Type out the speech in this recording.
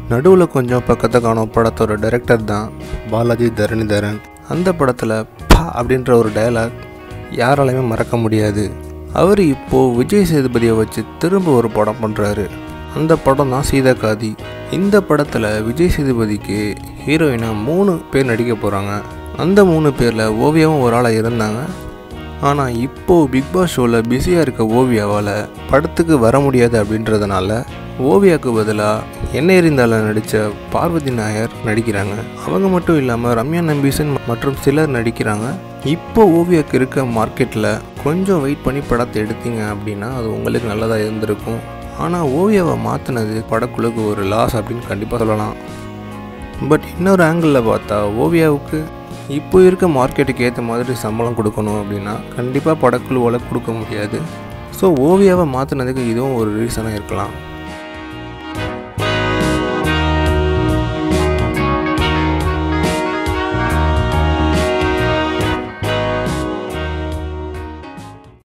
நடுவில் கொஞ்சம் பக்கத்தை காணும் படத்தோட டைரக்டர் தான் பாலாஜி தரணிதரன் அந்த படத்தில் பா அப்படின்ற ஒரு டயலாக் யாராலையுமே மறக்க முடியாது அவர் இப்போது விஜய் சேதுபதியை வச்சு திரும்ப ஒரு படம் பண்ணுறாரு அந்த படம் தான் சீதக்காதி இந்த படத்தில் விஜய் சேதுபதிக்கு ஹீரோயினாக மூணு பேர் நடிக்க போகிறாங்க அந்த மூணு பேரில் ஓவியாவும் ஒரு ஆளாக இருந்தாங்க ஆனால் இப்போது பிக் பாஸ் ஷோவில் பிஸியாக இருக்க ஓவியாவால் படத்துக்கு வர முடியாது அப்படின்றதுனால ஓவியாவுக்கு பதிலாக என்ன எறிந்தால நடித்த பார்வதி நாயர் நடிக்கிறாங்க அவங்க மட்டும் இல்லாமல் ரம்யா நம்பீசன் மற்றும் சிலர் நடிக்கிறாங்க இப்போ ஓவியாவுக்கு இருக்க மார்க்கெட்டில் கொஞ்சம் வெயிட் பண்ணி படத்தை எடுத்தீங்க அப்படின்னா அது உங்களுக்கு நல்லதாக இருந்திருக்கும் ஆனால் ஓவியாவை மாற்றினது படக்குழுக்கு ஒரு லாஸ் அப்படின்னு கண்டிப்பாக சொல்லலாம் பட் இன்னொரு ஆங்கிளில் பார்த்தா ஓவியாவுக்கு இப்போ இருக்க மார்க்கெட்டுக்கு ஏற்ற மாதிரி சம்பளம் கொடுக்கணும் அப்படின்னா கண்டிப்பாக படக்குழுவால் கொடுக்க முடியாது ஸோ ஓவியாவை மாற்றினதுக்கு இதுவும் ஒரு ரீசனாக இருக்கலாம்